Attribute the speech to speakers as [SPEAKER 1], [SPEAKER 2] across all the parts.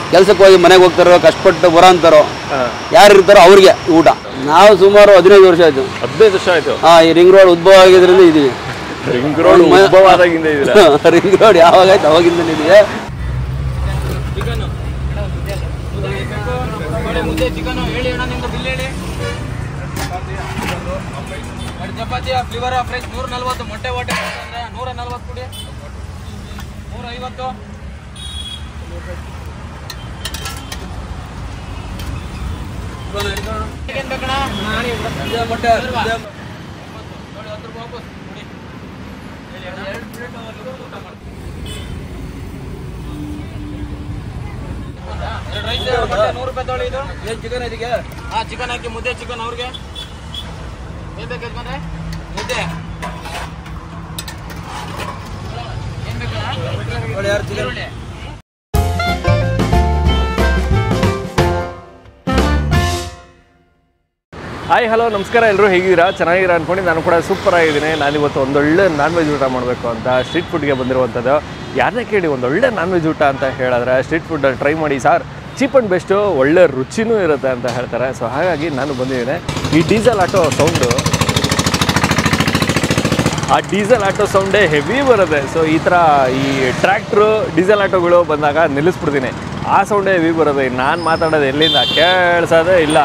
[SPEAKER 1] ಕೆಲ್ಸಕ್ಕೆ ಹೋಗಿ ಮನೆಗೆ ಹೋಗ್ತಾರೋ ಕಷ್ಟಪಟ್ಟು ಬರೋ ಅಂತಾರೋ
[SPEAKER 2] ಹಾಂ
[SPEAKER 1] ಯಾರು ಇರ್ತಾರೋ ಅವ್ರಿಗೆ ಊಟ ನಾವು ಸುಮಾರು ಹದಿನೈದು ವರ್ಷ ಆಯ್ತು
[SPEAKER 2] ಹದಿನೈದು ವರ್ಷ ಆಯ್ತು
[SPEAKER 1] ಹಾ ಈ ರಿಂಗ್ ರೋಡ್ ಉದ್ಭವ ಆಗಿದ್ರಿಂದ ಇದೀವಿ
[SPEAKER 2] ರಿಂಗ್ ರೋಡ್ ಉದ್ಭವ ಆದಾಗಿಂದ ಇದ್ದೀರಾ
[SPEAKER 1] ರಿಂಗ್ ರೋಡ್ ಯಾವಾಗ ಆಯ್ತು ಅವಾಗಿಂದ ಇದೀವಿ
[SPEAKER 3] ಮುದ್ದೆ ಚಿಕನ್ ಹೇಳಿ ಅಣ್ಣ ನಿಮ್ದು ಬಿಲ್ ಹೇಳಿ ಎರಡು ಚಪಾತಿ ಫ್ಲಿವರ್ ಫ್ರೆಶ್ ನೂರ ನಲ್ವತ್ತು ಮೊಟ್ಟೆ ವಾಟೆ ಅಂದ್ರೆ ನೂರ ನಲ್ವತ್ತು ಕೊಡಿ ನೂರ ಐವತ್ತು ಏನ್ ಬೇಕಣ್ಣ? ಮೊಟ್ಟೆ ನೋಡಿ, ಹತ್ತು ರೂಪಾಯಿ ವಾಪಸ್ ಕೊಡಿ. ಹೇಳಿ ಅಣ್ಣ. ಎರಡು plate ಅವ್ರಿಗೆ ಊಟ ಮಾಡ್ತೀನಿ. ಎರಡು ರೈಸ್ ಎರಡು ಮೊಟ್ಟೆ ನೂರು ರೂಪಾಯಿ ತೊಗೊಳ್ಳಿ ಇದು
[SPEAKER 1] ಏನ್ ಚಿಕನ್ ಇದಕ್ಕೆ
[SPEAKER 3] ಹಾ ಚಿಕನ್ ಹಾಕಿ ಮುದ್ದೆ ಚಿಕನ್ ಅವ್ರಿಗೆ ಏನ್ ಬೇಕು ಯಜಮಾನ್ರೆ ಮುದ್ದೆ ಏನ್ ಬೇಕು ಈರುಳ್ಳಿ
[SPEAKER 2] ಹಾಯ್ ಹಲೋ ನಮಸ್ಕಾರ ಎಲ್ಲರೂ ಹೇಗಿದ್ದೀರಾ ಚೆನ್ನಾಗಿದ್ದೀರಾ ಅನ್ಕೊಂಡು ನಾನು ಕೂಡ ಸೂಪರ್ ಆಗಿದ್ದೀನಿ ನಾನಿವತ್ತು ಒಂದೊಳ್ಳೆ ನಾನ್ ವೆಜ್ ಊಟ ಮಾಡಬೇಕು ಅಂತ ಸ್ಟ್ರೀಟ್ ಫುಡ್ಗೆ ಬಂದಿರುವಂಥದ್ದು ಯಾರನ್ನೇ ಕೇಳಿ ಒಂದೊಳ್ಳೆ ನಾನ್ ವೆಜ್ ಊಟ ಅಂತ ಹೇಳಿದ್ರೆ ಸ್ಟ್ರೀಟ್ ಫುಡ್ ಟ್ರೈ ಮಾಡಿ ಸರ್ ಚೀಪ್ ಆ್ಯಂಡ್ ಬೆಸ್ಟು ಒಳ್ಳೆ ರುಚಿನೂ ಇರುತ್ತೆ ಅಂತ ಹೇಳ್ತಾರೆ ಸೊ ಹಾಗಾಗಿ ನಾನು ಬಂದಿದ್ದೀನಿ ಈ ಡೀಸೆಲ್ ಆಟೋ ಸೌಂಡು ಆ ಡೀಸೆಲ್ ಆಟೋ ಸೌಂಡೇ ಹೆವಿ ಬರುತ್ತೆ ಸೊ ಈ ಥರ ಈ ಟ್ರ್ಯಾಕ್ಟ್ರು ಡೀಸೆಲ್ ಆಟೋಗಳು ಬಂದಾಗ ನಿಲ್ಲಿಸ್ಬಿಡ್ತೀನಿ ಆ ಸೌಂಡೇ ಹೆವಿ ಬರುತ್ತೆ ನಾನು ಮಾತಾಡೋದು ಎಲ್ಲಿಂದ ಕೇಳಿಸೋದೇ ಇಲ್ಲ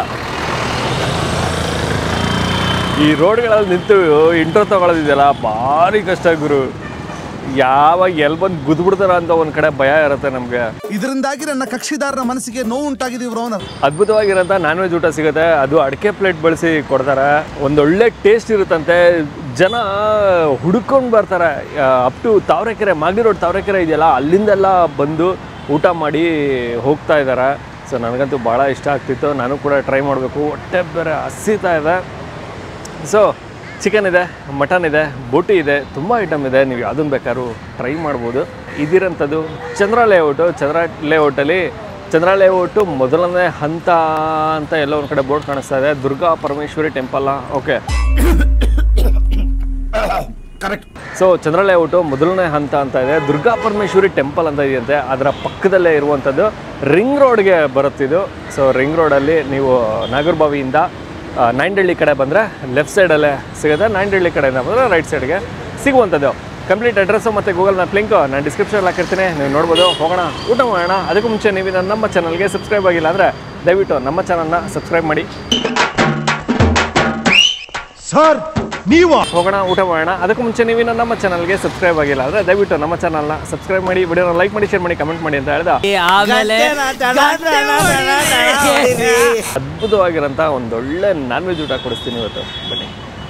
[SPEAKER 2] ಈ ರೋಡ್ಗಳಲ್ಲಿ ನಿಂತು ಇಂಟ್ರೋ ತಗೊಳ್ಳೋದಿದೆಯಲ್ಲ ಭಾರಿ ಕಷ್ಟ ಗುರು ಯಾವಾಗ ಎಲ್ಲಿ ಬಂದು ಗುದ್ಬಿಡ್ತಾರ ಅಂತ ಒಂದು ಕಡೆ ಭಯ ಇರುತ್ತೆ ನಮಗೆ
[SPEAKER 4] ಇದರಿಂದಾಗಿ ನನ್ನ ಕಕ್ಷಿದಾರರ ಮನಸ್ಸಿಗೆ ನೋವು ಉಂಟಾಗಿದೆ ಬ್ರೋನರ್
[SPEAKER 2] ಅದ್ಭುತವಾಗಿರೋಂಥ ನಾನ್ ವೆಜ್ ಊಟ ಸಿಗುತ್ತೆ ಅದು ಅಡಿಕೆ ಪ್ಲೇಟ್ ಬಳಸಿ ಕೊಡ್ತಾರೆ ಒಂದೊಳ್ಳೆ ಟೇಸ್ಟ್ ಇರುತ್ತಂತೆ ಜನ ಹುಡ್ಕೊಂಡು ಬರ್ತಾರೆ up to Tavarekere Magadi road Tavarekere ಇದೆಯಲ್ಲ ಅಲ್ಲಿಂದೆಲ್ಲ ಬಂದು ಊಟ ಮಾಡಿ ಹೋಗ್ತಾ ಇದ್ದಾರೆ ಸೊ ನನಗಂತೂ ಭಾಳ ಇಷ್ಟ ಆಗ್ತಿತ್ತು ನಾನು ಕೂಡ ಟ್ರೈ ಮಾಡಬೇಕು ಹೊಟ್ಟೆ ಬೇರೆ ಹಸಿತಾ ಇದೆ ಸೊ ಚಿಕನ್ ಇದೆ ಮಟನ್ ಇದೆ ಬೋಟಿ ಇದೆ ತುಂಬ ಐಟಮ್ ಇದೆ ನೀವು ಯಾವುದನ್ನು ಬೇಕಾದ್ರೂ ಟ್ರೈ ಮಾಡ್ಬೋದು ಇದಿರೋಂಥದ್ದು ಚಂದ್ರ ಲೇಔಟು ಚಂದ್ರ ಲೇಔಟಲ್ಲಿ ಚಂದ್ರ ಲೇಔಟು ಮೊದಲನೇ ಹಂತ ಅಂತ ಎಲ್ಲ ಒಂದು ಕಡೆ ಬೋರ್ಡ್ ಕಾಣಿಸ್ತಾ ಇದೆ ದುರ್ಗಾ ಪರಮೇಶ್ವರಿ ಟೆಂಪಲ್ಲ okay
[SPEAKER 4] correct
[SPEAKER 2] so Chandra layout ಮೊದಲನೇ ಹಂತ ಅಂತ ಇದೆ ದುರ್ಗಾ ಪರಮೇಶ್ವರಿ ಟೆಂಪಲ್ ಅಂತ ಇದೆಯಂತೆ ಅದರ ಪಕ್ಕದಲ್ಲೇ ಇರುವಂಥದ್ದು ರಿಂಗ್ ರೋಡ್ಗೆ ಬರುತ್ತಿದ್ದು ಸೊ ರಿಂಗ್ ರೋಡಲ್ಲಿ ನೀವು ನಾಗರಬಾವಿಯಿಂದ ಆ, ನಾಯಂಡಹಳ್ಳಿ ಕಡೆ ಬಂದರೆ ಲೆಫ್ಟ್ ಸೈಡಲ್ಲೇ ಸಿಗುತ್ತೆ ನಾಯಂಡಹಳ್ಳಿ ಕಡೆಯಿಂದ ಬಂದರೆ ರೈಟ್ ಸೈಡ್ಗೆ ಸಿಗುವಂಥದ್ದು ಕಂಪ್ಲೀಟ್ ಅಡ್ರೆಸ್ಸು ಮತ್ತು ಗೂಗಲ್ ಮ್ಯಾಪ್ ಲಿಂಕು ನಾನು ಡಿಸ್ಕ್ರಿಪ್ಷನ್ ಹಾಕಿರ್ತೀನಿ ನೀವು ನೋಡ್ಬೋದು ಹೋಗೋಣ ಊಟ ಮಾಡೋಣ ಅದಕ್ಕೂ ಮುಂಚೆ ನೀವು ನನ್ನ ನಮ್ಮ ಚಾನಲ್ಗೆ ಸಬ್ಸ್ಕ್ರೈಬ್ ಆಗಿಲ್ಲ ಅಂದರೆ ದಯವಿಟ್ಟು ನಮ್ಮ ಚಾನಲ್ನ ಸಬ್ಸ್ಕ್ರೈಬ್ ಮಾಡಿ
[SPEAKER 4] ಸರ್ ನೀವ
[SPEAKER 2] ಹೋಗೋಣ ಊಟ ಮಾಡೋಣ ಅದಕ್ಕೂ ಮುಂಚೆ ನೀವು ಇನ್ನೂ ನಮ್ಮ ಚಾನಲ್ಗೆ ಸಬ್ಸ್ಕ್ರೈಬ್ ಆಗಿಲ್ಲ ಅಂದರೆ ದಯವಿಟ್ಟು ನಮ್ಮ ಚಾನಲ್ನ ಸಬ್ಸ್ಕ್ರೈಬ್ ಮಾಡಿ ವಿಡಿಯೋನ ಲೈಕ್ ಮಾಡಿ ಶೇರ್ ಮಾಡಿ ಕಮೆಂಟ್ ಮಾಡಿ ಅಂತ ಹೇಳ್ದ ಅದ್ಭುತವಾಗಿರೋಂಥ ಒಂದೊಳ್ಳೆ ನಾನ್ ವೆಜ್ ಊಟ ಕೊಡಿಸ್ತೀನಿ ಇವತ್ತು ಬನ್ನಿ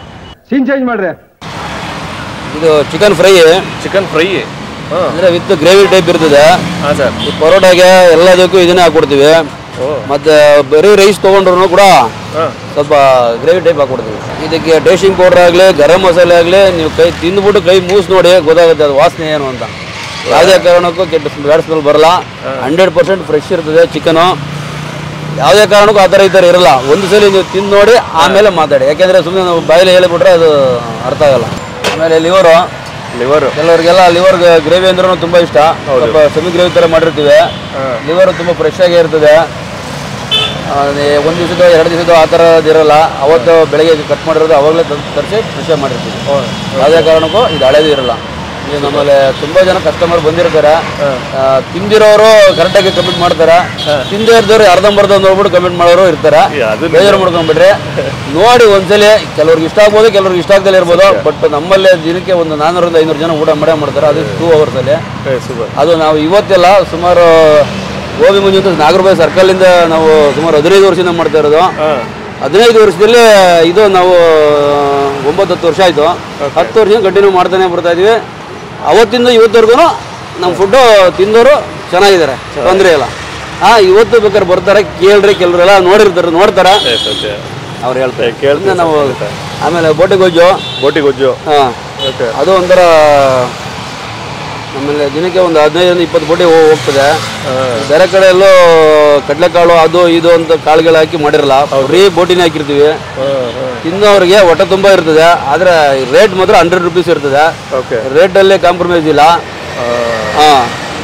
[SPEAKER 1] ಇದು ಚಿಕನ್ ಫ್ರೈ
[SPEAKER 2] ಚಿಕನ್ ಫ್ರೈ ಹಾಂ
[SPEAKER 1] ಅಂದ್ರೆ ವಿತ್ ಗ್ರೇವಿ ಟೈಪ್ ಇರ್ತದೆ
[SPEAKER 2] ಹಾಂ ಸರ್
[SPEAKER 1] ಈ ಪರೋಟಾಗೆ ಎಲ್ಲದಕ್ಕೂ ಇದನ್ನೇ ಹಾಕೊಡ್ತೀವಿ
[SPEAKER 2] ಓ
[SPEAKER 1] ಮತ್ತೆ ಬರೀ ರೈಸ್ ತೊಗೊಂಡ್ರು ಕೂಡ
[SPEAKER 2] ಹಾಂ
[SPEAKER 1] ಸ್ವಲ್ಪ ಗ್ರೇವಿ ಟೈಪ್ ಹಾಕೊಡ್ತೀವಿ ಇದಕ್ಕೆ ಟೇಸ್ಟಿಂಗ್ ಪೌಡರ್ ಆಗಲಿ ಗರಂ ಮಸಾಲೆ ಆಗಲಿ ನೀವು ಕೈ ತಿಂದ್ಬಿಟ್ಟು ಕೈ ಮೂಸ್ ನೋಡಿ ಗೊತ್ತಾಗುತ್ತೆ ಅದು ವಾಸನೆ ಏನು ಅಂತ ಯಾವುದೇ ಕಾರಣಕ್ಕೂ ಕೆಟ್ಟ ಬ್ಯಾಡ್ ಸ್ಮೆಲ್ ಬರಲ್ಲ ಹಂಡ್ರೆಡ್ ಪರ್ಸೆಂಟ್ ಫ್ರೆಶ್ ಇರ್ತದೆ ಚಿಕನು ಯಾವುದೇ ಕಾರಣಕ್ಕೂ ಆ ಥರ ಈ ಥರ ಇರಲ್ಲ ಒಂದು ಸಲ ನೀವು ತಿಂದು ನೋಡಿ ಆಮೇಲೆ ಮಾತಾಡಿ ಯಾಕೆಂದರೆ ಸುಮ್ಮನೆ ನಾವು ಬಾಯಲ್ಲಿ ಹೇಳಿಬಿಟ್ರೆ ಅದು ಅರ್ಥ ಆಗಲ್ಲ ಆಮೇಲೆ ಲಿವರು
[SPEAKER 2] ಲಿವರು
[SPEAKER 1] ಕೆಲವರಿಗೆಲ್ಲ ಲಿವರ್ ಗ್ರೇವಿ ಅಂದ್ರೂ ತುಂಬ ಇಷ್ಟ ಸ್ವಲ್ಪ ಸೆಮಿ ಗ್ರೇವಿ ಥರ ಮಾಡಿರ್ತೀವಿ ಲಿವರ್ ತುಂಬ ಫ್ರೆಶ್ ಆಗಿ ಇರ್ತದೆ ಅದೇ ಒಂದು ದಿವಸದ ಎರಡು ದಿವಸದ ಆ ಥರದ್ದು ಇರಲ್ಲ ಅವತ್ತು ಬೆಳಗ್ಗೆ ಕಟ್ ಮಾಡಿರೋದು ಅವಾಗಲೇ ತರಿಸಿ ಫ್ರೆಶ್ ಆಗಿ ಮಾಡಿರ್ತೀವಿ ಯಾವುದೇ ಕಾರಣಕ್ಕೂ ಇದು ಹಳೇದು ಇರಲ್ಲ ಈಗ ನಮ್ಮಲ್ಲಿ ತುಂಬ ಜನ ಕಸ್ಟಮರ್ ಬಂದಿರ್ತಾರೆ ಆ, ತಿಂದಿರೋರು ಕರೆಕ್ಟಾಗಿ ಕಮೆಂಟ್ ಮಾಡ್ತಾರೆ ತಿಂದೇ ಇರ್ದವ್ರು ಅರ್ಧಂಬರ್ಧ ನೋಡ್ಬಿಟ್ಟು ಕಮೆಂಟ್ ಮಾಡೋರು ಇರ್ತಾರೆ
[SPEAKER 2] Yeah, ಅದು ನಿಜ.
[SPEAKER 1] ಬೇಜಾರು ಮಾಡ್ಕೊಂಡ್ಬಿಟ್ರೆ ನೋಡಿ ಒಂದ್ಸಲಿ ಕೆಲವ್ರಿಗೆ ಇಷ್ಟ ಆಗ್ಬೋದು ಕೆಲವ್ರಿಗೆ ಇಷ್ಟ ಆಗ್ದಲೇ ಇರ್ಬೋದು ಬಟ್ ನಮ್ಮಲ್ಲೇ ದಿನಕ್ಕೆ ಒಂದು ನಾನ್ನೂರಿಂದ ಐನೂರು ಜನ ಊಟ ಮಾಡೇ ಮಾಡ್ತಾರೆ ಅದು ಟೂ ಅವರ್ಸಲ್ಲಿ
[SPEAKER 2] ಸೂಪರ್
[SPEAKER 1] ಅದು ನಾವು ಇವತ್ತೆಲ್ಲ ಸುಮಾರು ಗೋಬಿ ಮಂಜು ಅಂತ ನಾಗರಬಾಯಿ ಸರ್ಕಲಿಂದ ನಾವು ಸುಮಾರು ಹದಿನೈದು ವರ್ಷದಿಂದ ಮಾಡ್ತಾ ಇರೋದು
[SPEAKER 2] ಹಾಂ
[SPEAKER 1] ಹದಿನೈದು ವರ್ಷದಲ್ಲಿ ಇದು ನಾವು ಒಂಬತ್ತು ಹತ್ತು ವರ್ಷ ಆಯಿತು ಹತ್ತು ವರ್ಷ ಕಂಟಿನ್ಯೂ ಮಾಡ್ತಾನೆ ಬರ್ತಾ ಇದೀವಿ ಅವತ್ತಿಂದ ಇವತ್ತವರೆಗೂ ನಮ್ಮ ಫುಡ್ಡು ತಿಂದವರು ಚೆನ್ನಾಗಿದ್ದಾರೆ ತೊಂದರೆ ಇಲ್ಲ ಹಾಂ ಇವತ್ತು ಬೇಕಾದ್ರೆ ಬರ್ತಾರೆ ಕೇಳ್ರಿ ಕೆಲವರೆಲ್ಲ ನೋಡಿರ್ತಾರೆ ನೋಡ್ತಾರೆ
[SPEAKER 2] ಸತ್ಯ
[SPEAKER 1] ಅವ್ರು ಹೇಳ್ತಾರೆ
[SPEAKER 2] ಕೇಳ್ತೀನಿ
[SPEAKER 1] ಇನ್ನು ನಾವು ಆಮೇಲೆ ಬೋಟೆ ಗೊಜ್ಜು
[SPEAKER 2] ಬೋಟಿ ಗೊಜ್ಜು
[SPEAKER 1] ಹಾಂ
[SPEAKER 2] ಓಕೆ
[SPEAKER 1] ಅದು ಒಂಥರ ನಮ್ಮಲ್ಲಿ ದಿನಕ್ಕೆ ಒಂದು ಹದಿನೈದರಿಂದ ಇಪ್ಪತ್ತು ಬೋಟಿ ಹೋ- ಹೋಗ್ತದೆ ಬೇರೆ ಕಡೆ ಎಲ್ಲೋ ಕಡಲೆಕಾಳು ಅದು ಇದು ಅಂತ ಕಾಳುಗಳು ಹಾಕಿ ಮಾಡಿರಲ್ಲ ಬರೀ ಬೋಟಿನೇ ಹಾಕಿರ್ತೀವಿ
[SPEAKER 2] ಹಾಂ ಹಾಂ
[SPEAKER 1] ತಿನ್ನೋರಿಗೆ ಹೊಟ್ಟೆ ತುಂಬ ಇರ್ತದೆ ಆದರೆ ರೇಟ್ ಮಾತ್ರ ಹಂಡ್ರೆಡ್ ರುಪೀಸ್ ಇರ್ತದೆ
[SPEAKER 2] ಓಕೆ
[SPEAKER 1] ರೇಟಲ್ಲಿ ಕಾಂಪ್ರಮೈಸ್ ಇಲ್ಲ ಹಾಂ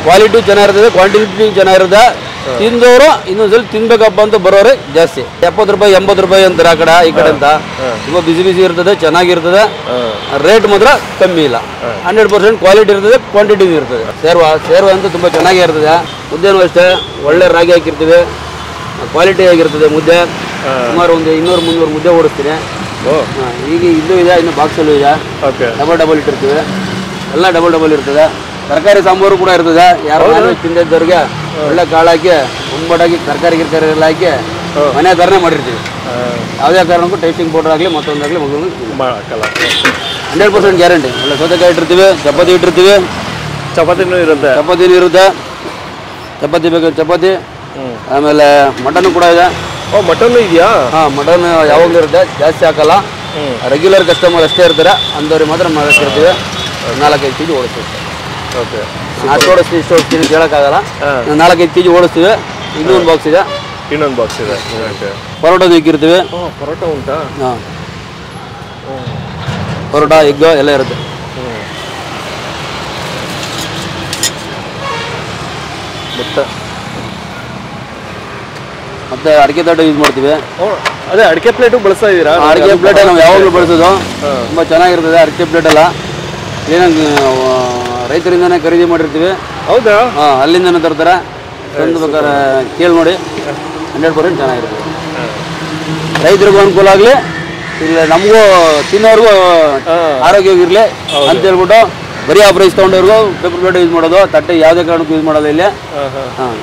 [SPEAKER 1] ಕ್ವಾಲಿಟಿ ಚೆನ್ನಾಗಿರ್ತದೆ ಕ್ವಾಂಟಿಟಿ ಚೆನ್ನಾಗಿರುತ್ತೆ ತಿಂದವರು ಇನ್ನೊಂದ್ಸಲ ತಿನ್ಬೇಕಪ್ಪ ಅಂತ ಬರೋರೆ ಜಾಸ್ತಿ ಎಪ್ಪತ್ತು ರೂಪಾಯಿ ಎಂಬತ್ತು ರೂಪಾಯಿ ಅಂತಾರೆ ಆ ಕಡೆ ಈ ಕಡೆ ಅಂತ ತುಂಬ ಬಿಸಿ ಬಿಸಿ ಇರ್ತದೆ ಚೆನ್ನಾಗಿರ್ತದೆ ರೇಟ್ ಮಾತ್ರ ಕಮ್ಮಿ ಇಲ್ಲ ಹಂಡ್ರೆಡ್ ಪರ್ಸೆಂಟ್ ಕ್ವಾಲಿಟಿ ಇರ್ತದೆ ಕ್ವಾಂಟಿಟಿ ಇರ್ತದೆ ಸೇರ್ವ ಸೇರ್ವ ಅಂತ ತುಂಬ ಚೆನ್ನಾಗೇ ಇರ್ತದೆ ಮುದ್ದೆನೂ ಅಷ್ಟೇ ಒಳ್ಳೆ ರಾಗಿ ಹಾಕಿರ್ತೀವಿ ಕ್ವಾಲಿಟಿ ಆಗಿರ್ತದೆ ಮುದ್ದೆ ಸುಮಾರು ಒಂದು ಇನ್ನೂರು ಮುನ್ನೂರು ಮುದ್ದೆ ಓಡಿಸ್ತೀನಿ
[SPEAKER 2] ಓ
[SPEAKER 1] ಹಾ, ಈಗ ಇಲ್ಲೂ ಇದೆ ಇನ್ನು ಬಾಕ್ಸಲ್ಲೂ ಇದೆ
[SPEAKER 2] ಓಕೆ
[SPEAKER 1] ಡಬಲ್ ಡಬಲ್ ಇಟ್ಟಿರ್ತೀವಿ ಎಲ್ಲ ಡಬಲ್ ಡಬಲ್ ಇರ್ತದೆ ತರಕಾರಿ ಸಾಂಬಾರು ಕೂಡ ಇರ್ತದೆ ಯಾರು ನಾನ್ ತಿಂದಿದ್ದವ್ರಿಗೆ ಒಳ್ಳೆ ಕಾಳು ಹಾಕಿ ಉಂಬಟಾಗಿ ತರಕಾರಿ ಗಿರ್ಕಾರಿ ಎಲ್ಲ ಹಾಕಿ ಮನೆ ಥರನೇ ಮಾಡಿರ್ತೀವಿ ಯಾವುದೇ ಕಾರಣಕ್ಕೂ ಟೇಸ್ಟಿಂಗ್ ಪೌಡರ್ ಆಗಲಿ ಮತ್ತೊಂದಾಗಲಿ ಮಗು
[SPEAKER 2] ಮಾಡಕ್ಕಲ್ಲ
[SPEAKER 1] ಹಂಡ್ರೆಡ್ ಪರ್ಸೆಂಟ್ ಗ್ಯಾರಂಟಿ ಒಳ್ಳೆ ಸೌತೆಕಾಯಿ ಇಟ್ಟಿರ್ತೀವಿ ಚಪಾತಿ ಇಟ್ಟಿರ್ತೀವಿ
[SPEAKER 2] ಚಪಾತಿನೂ ಇರುತ್ತೆ
[SPEAKER 1] ಚಪಾತಿನೂ ಇರುತ್ತೆ ಚಪಾತಿ ಬೇಕು ಚಪಾತಿ ಆಮೇಲೆ ಮಟನ್ ಕೂಡ ಇದೆ
[SPEAKER 2] ಓ ಮಟನ್ ಇದೆಯಾ
[SPEAKER 1] ಹಾಂ ಮಟನ್ ಯಾವಾಗಲೂ ಇರುತ್ತೆ ಜಾಸ್ತಿ ಹಾಕಲ್ಲ ರೆಗ್ಯುಲರ್ ಕಸ್ಟಮರ್ ಅಷ್ಟೇ ಇರ್ತಾರೆ ಅಂದವ್ರಿಗೆ ಮಾತ್ರ ಮಾಡಿರ್ತೀವಿ ನಾಲ್ಕೈದು ಕೆ ಜಿ ಓಡಿಸ್ತೀವಿ
[SPEAKER 2] ಓಕೆ
[SPEAKER 1] ನಾನು ಅಷ್ಟು ಓಡಿಸ್ತೀವಿ ಇಷ್ಟು ಓಡಿಸ್ತೀನಿ ಅಂತ ಹೇಳೋಕ್ಕಾಗಲ್ಲ ನಾನು ನಾಲ್ಕೈದು ಕೆ ಜಿ ಓಡಿಸ್ತೀವಿ ಇನ್ನೂ ಒಂದು ಬಾಕ್ಸ್ ಇದೆ
[SPEAKER 2] ಇನ್ನೊಂದು ಬಾಕ್ಸ್ ಇದೆ ಓಕೆ
[SPEAKER 1] ಪರೋಟ ಇಕ್ಕಿರ್ತೀವಿ
[SPEAKER 2] ಓ ಪರೋಟ ಉಂಟಾ
[SPEAKER 1] ಹಾಂ ಪರೋಟ ಎಗ್ ಎಲ್ಲ ಇರುತ್ತೆ
[SPEAKER 2] ಮತ್ತೆ
[SPEAKER 1] ಮತ್ತೆ ಅಡಿಕೆ ತಟ್ಟೆ ಯೂಸ್ ಮಾಡ್ತೀವಿ
[SPEAKER 2] ಓ ಅದೇ ಅಡಿಕೆ ಪ್ಲೇಟು ಬಳಸ್ತಾ ಇದ್ದೀರಾ
[SPEAKER 1] ಅಡಿಕೆ ಪ್ಲೇಟ್ ನಾವು ಯಾವಾಗಲೂ ಬಳಸೋದು ತುಂಬ ಚೆನ್ನಾಗಿರ್ತದೆ ಅಡಿಕೆ ಪ್ಲೇಟ್ ಎಲ್ಲ ಏನಾಗಿ ರೈತರಿಂದನೇ ಖರೀದಿ ಮಾಡಿರ್ತೀವಿ
[SPEAKER 2] ಹೌದಾ
[SPEAKER 1] ಹಾಂ ಅಲ್ಲಿಂದನೇ ತರ್ತಾರೆ ತಂದು ಬೇಕಾದ್ರೆ ಕೇಳಿ ನೋಡಿ ಹಂಡ್ರೆಡ್ ಪರ್ಸೆಂಟ್ ಚೆನ್ನಾಗಿರುತ್ತೆ ರೈತರಿಗೂ ಅನುಕೂಲ ಆಗಲಿ ಇಲ್ಲ ನಮಗೂ ತಿನ್ನೋರ್ಗೂ ಆರೋಗ್ಯವಾಗಿರಲಿ ಅಂತ ಹೇಳ್ಬಿಟ್ಟು ಬರೀ ಆ ಪ್ರೈಸ್ ತೊಗೊಂಡವ್ರಿಗೂ ಪೇಪರ್ ಪ್ಲೇಟ್ ಯೂಸ್ ಮಾಡೋದು ತಟ್ಟೆ ಯಾವುದೇ ಕಾರಣಕ್ಕೂ ಯೂಸ್ ಮಾಡೋದು ಇಲ್ಲಿ
[SPEAKER 2] ಹಾಂ ಹಾಂ
[SPEAKER 1] ಹಾಂ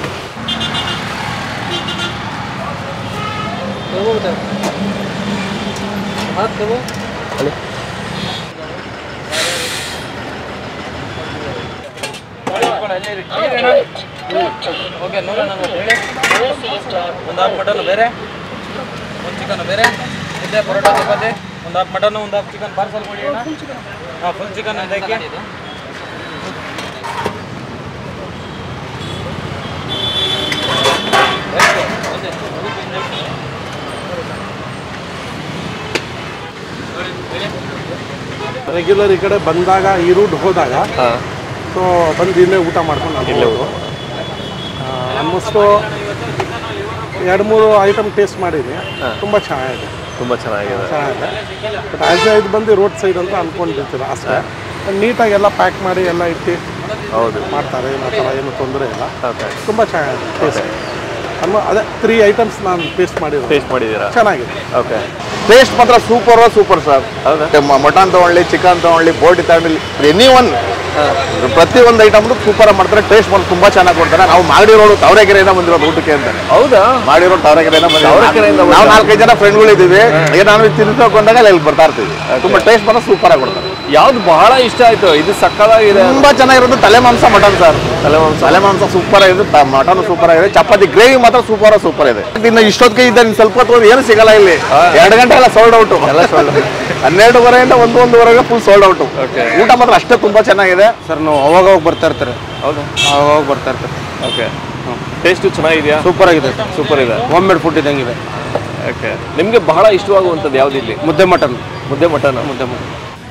[SPEAKER 3] ಓಕೆ ನೂರ ನಲ್ವತ್ತು ಹೇಳಿ ಒಂದು ಹಾಫ್ ಮಟನ್ ಬೇರೆ ಒಂದು ಚಿಕನ್ ಬೇರೆ ಮುದ್ದೆ ಪರೋಟ ಚಪಾತಿ ಒಂದು ಹಾಫ್ ಮಟನ್ ಒಂದು ಹಾಫ್ ಚಿಕನ್ ಪಾರ್ಸಲ್ ಕೊಡಿ ಅಣ್ಣ ಹಾಂ ಫುಲ್ ಚಿಕನ್ ಅದಕ್ಕೆ
[SPEAKER 5] ರೆಗ್ಯುಲರ್ ಈ ಕಡೆ ಬಂದಾಗ ಈ ರೂಟ್ ಹೋದಾಗ ಸೊ ಬಂದು ಇಲ್ಲೇ ಊಟ ಮಾಡ್ಕೊಂಡು ಇಲ್ಲೇ ಆಲ್ಮೋಸ್ಟು ಎರಡು ಮೂರು ಐಟಮ್ ಟೇಸ್ಟ್ ಮಾಡಿದ್ದೀನಿ ತುಂಬ ಚೆನ್ನಾಗಿದೆ
[SPEAKER 2] ತುಂಬ ಚೆನ್ನಾಗಿದೆ
[SPEAKER 5] ಚೆನ್ನಾಗಿದೆ ಬಟ್ ಆ್ಯಸ್ ಇದು ಬಂದು ರೋಡ್ ಸೈಡ್ ಅಂತ ಅಂದ್ಕೊಂಡಿರ್ತೀರ ಅಷ್ಟೇ ನೀಟಾಗಿ ಎಲ್ಲ ಪ್ಯಾಕ್ ಮಾಡಿ ಎಲ್ಲ ಇಟ್ಟು
[SPEAKER 2] ಹೌದು
[SPEAKER 5] ಮಾಡ್ತಾರೆ ಏನು ಆ ಥರ ಏನು ತೊಂದರೆ ಇಲ್ಲ
[SPEAKER 2] ಓಕೆ
[SPEAKER 5] ತುಂಬ ಚೆನ್ನಾಗಿದೆ ಟೇಸ್ಟ್ ಅನ್ನೋ ಅದೇ ತ್ರೀ ಐಟಮ್ಸ್ ನಾನು ಟೇಸ್ಟ್ ಮಾಡಿದ್ದೀನಿ
[SPEAKER 2] ಟೇಸ್ಟ್ ಮಾಡಿದ್ದೀರಾ
[SPEAKER 5] ಚೆನ್ನಾಗಿದೆ
[SPEAKER 2] ಓಕೆ
[SPEAKER 6] ಟೇಸ್ಟ್ ಮಾತ್ರ ಸೂಪರ್ ಸೂಪರ್ ಸರ್
[SPEAKER 2] ಹೌದಾ
[SPEAKER 6] ಮಟನ್ ತಗೊಳ್ಳಿ ಚಿಕನ್ ತಗೊಳ್ಳಿ ಬೋಟಿ ತಗೊಳ್ಳಿ ಎನಿ ಒನ್ ಪ್ರತಿ ಒಂದು ಐಟಮ್ ಸೂಪರ್ ಮಾಡ್ತಾರೆ ಟೇಸ್ಟ್ ಬಂದು ತುಂಬಾ ಚೆನ್ನಾಗಿ ಕೊಡ್ತಾರೆ ನಾವು ಮಾಡಿರೋದು ತಾವರೆಕೆರೆಯಿಂದ ಬಂದಿರೋದು ಊಟಕ್ಕೆ ಅಂತ
[SPEAKER 2] ಹೌದಾ
[SPEAKER 6] ಮಾಡಿರೋ ತಾವರೆಕೆರೆಯಿಂದ
[SPEAKER 2] ತಾವರೆಕೆರೆಯಿಂದ
[SPEAKER 6] ಬಂದಿರೋದು ನಾವು ನಾಲ್ಕೈದು ಜನ ಫ್ರೆಂಡ್ಗಳು ಇದ್ದೀವಿ ಈಗ ನಾನು ತಿನ್ನಿಸೋಕೆ ಬಂದಾಗ ಅಲ್ಲಿ ಬರ್ತಾ ಇರ್ತೀವಿ ತುಂಬಾ ಟೇಸ್ಟ್ ಮಾತ್ರ ಸೂಪರ್ ಆಗಿ ಕೊಡ್ತಾರೆ
[SPEAKER 2] ಯಾವ್ದು ಬಹಳ ಇಷ್ಟ ಆಯ್ತು ಇದು ಸಕ್ಕದಾಗಿದೆ
[SPEAKER 6] ತುಂಬಾ ಚೆನ್ನಾಗಿರೋದು ತಲೆ ಮಾಂಸ ಮಟನ್ ಸರ್ ತಲೆ ಮಾಂಸ ತಲೆ ಮಾಂಸ ಸೂಪರ್ ಆಗಿದೆ ಮಟನ್ ಸೂಪರ್ ಆಗಿದೆ ಚಪಾತಿ ಗ್ರೇವಿ ಮಾತ್ರ ಸೂಪರ್ ಸೂಪರ್ ಇದೆ ಇನ್ನು ಇಷ್ಟೊತ್ತಿಗೆ ಇದ್ದ ಇನ್ನು ಸ್ವಲ್ಪ ಹೊತ್ತು ಏನು ಸಿಗಲ್ಲ ಇಲ್ಲಿ ಎರಡು ಗಂಟೆ ಎಲ್ಲ ಸೋಲ್ಡ್ ಔಟ್ ಎಲ್ಲ ಸೋಲ್ಡ್ ಹನ್ನೆರಡುವರೆಯಿಂದ ಒಂದು ಒಂದೂವರೆಗೆ ಫುಲ್ ಸೋಲ್ಡ್ ಔಟ್ ಊಟ ಮಾತ್ರ ಅಷ್ಟೇ ತುಂಬಾ ಚೆನ್ನಾಗಿದೆ
[SPEAKER 5] ಸರ್ ನಾವು ಅವಾಗ ಅವಾಗ ಬರ್ತಾ ಇರ್ತಾರೆ
[SPEAKER 2] ಹೌದಾ
[SPEAKER 5] ಅವಾಗ ಬರ್ತಾ ಇರ್ತಾರೆ
[SPEAKER 2] ಓಕೆ ಟೇಸ್ಟ್ ಚೆನ್ನಾಗಿದೆಯಾ
[SPEAKER 5] ಸೂಪರ್ ಆಗಿದೆ
[SPEAKER 2] ಸೂಪರ್ ಇದೆ
[SPEAKER 5] ಹೋಮ್ ಮೇಡ್ ಫುಡ್ ಇದ್ದಂಗಿದೆ
[SPEAKER 2] ಓಕೆ ನಿಮಗೆ ಬಹಳ ಇಷ್ಟವಾಗುವಂಥದ್ದು ಯಾವ್ದು ಇಲ್ಲಿ
[SPEAKER 5] ಮುದ್ದೆ ಮಟನ್
[SPEAKER 2] ಮುದ್ದೆ ಮಟನ್
[SPEAKER 5] ಮುದ್ದೆ ಮಟನ್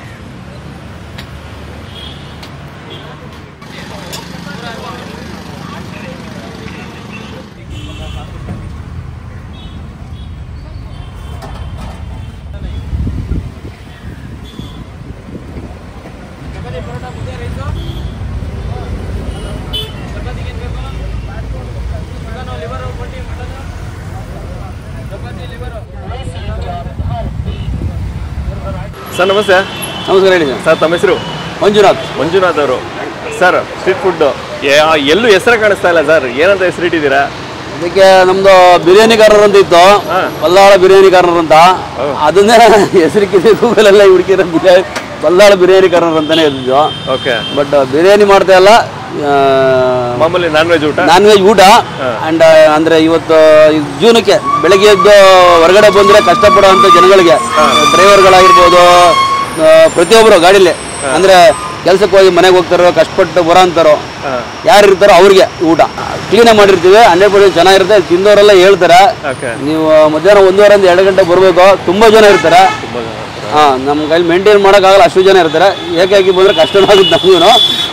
[SPEAKER 2] ಸರ್ ನಮಸ್ತೆ
[SPEAKER 1] ನಮಸ್ಕಾರ ಹೇಳಿ ಸರ್
[SPEAKER 2] ಸರ್ ತಮ್ಮ ಹೆಸರು
[SPEAKER 1] ಮಂಜುನಾಥ್
[SPEAKER 2] ಮಂಜುನಾಥ್ ಅವರು ಸರ್ ಸ್ಟ್ರೀಟ್ ಫುಡ್ ಎಲ್ಲೂ ಹೆಸರು ಕಾಣಿಸ್ತಾ ಇಲ್ಲ ಸರ್ ಏನಂತ ಹೆಸರಿಟ್ಟಿದ್ದೀರಾ
[SPEAKER 1] ಅದಕ್ಕೆ ನಮ್ದು ಬಿರಿಯಾನಿ ಕಾರ್ನರ್ ಅಂತ ಇತ್ತು ಬಲ್ಲಾಳ ಬಿರಿಯಾನಿ ಕಾರ್ನರ್ ಅಂತ ಅದನ್ನೇ ಹೆಸರಿಕ್ಕಿದೆ ಗೂಗಲ್ ಎಲ್ಲ ಹುಡುಕಿರೋ ಬಿರಿಯಾನಿ ಬಲ್ಲಾಳ ಬಿರಿಯಾನಿ ಕಾರ್ನರ್ ಅಂತಾನೆ ಇದ್ದಿದ್ದು
[SPEAKER 2] ಓಕೆ
[SPEAKER 1] ಬಟ್ ಬಿರಿಯಾನಿ ಮಾಡ್ತಾ ಇಲ್ಲ
[SPEAKER 2] ಮಾಮೂಲಿ ನಾನ್ ವೆಜ್ ಊಟ
[SPEAKER 1] ನಾನ್ ವೆಜ್ ಊಟ ಅಂಡ್ ಅಂದ್ರೆ ಇವತ್ತು ಈ ಜೀವನಕ್ಕೆ ಬೆಳಗ್ಗೆ ಎದ್ದು ಹೊರಗಡೆ ಬಂದ್ರೆ ಕಷ್ಟಪಡುವಂತ ಜನಗಳಿಗೆ ಡ್ರೈವರ್ಗಳಾಗಿರ್ಬೋದು ಆ, ಪ್ರತಿಯೊಬ್ಬರು ಗಾಡಿಲಿ ಅಂದ್ರೆ ಕೆಲ್ಸಕ್ಕೆ ಹೋಗಿ ಮನೆಗೆ ಹೋಗ್ತಾರೋ ಕಷ್ಟಪಟ್ಟು ಬರೋ ಅಂತಾರೋ ಯಾರು ಇರ್ತಾರೋ ಅವ್ರಿಗೆ ಊಟ ಕ್ಲೀನಾಗಿ ಮಾಡಿರ್ತೀವಿ ಹಂಡ್ರೆಡ್ ಪರ್ಸೆಂಟ್ ಚೆನ್ನಾಗಿರುತ್ತೆ ತಿಂದವರೆಲ್ಲ ಹೇಳ್ತಾರೆ
[SPEAKER 2] ಓಕೆ
[SPEAKER 1] ನೀವು ಮಧ್ಯಾಹ್ನ ಒಂದೂವರೆಯಿಂದ ಎರಡು ಗಂಟೆ ಬರಬೇಕು ತುಂಬ ಜನ ಇರ್ತಾರೆ ಹಾಂ ನಮ್ಮ ಕೈಲಿ ಮೇಂಟೈನ್ ಮಾಡೋಕ್ಕಾಗಲ್ಲ ಅಷ್ಟು ಜನ ಇರ್ತಾರೆ ಏಕಾಗಿ ಬಂದರೆ ಕಷ್ಟನೂ ಆಗುತ್ತೆ ನಮಗೂ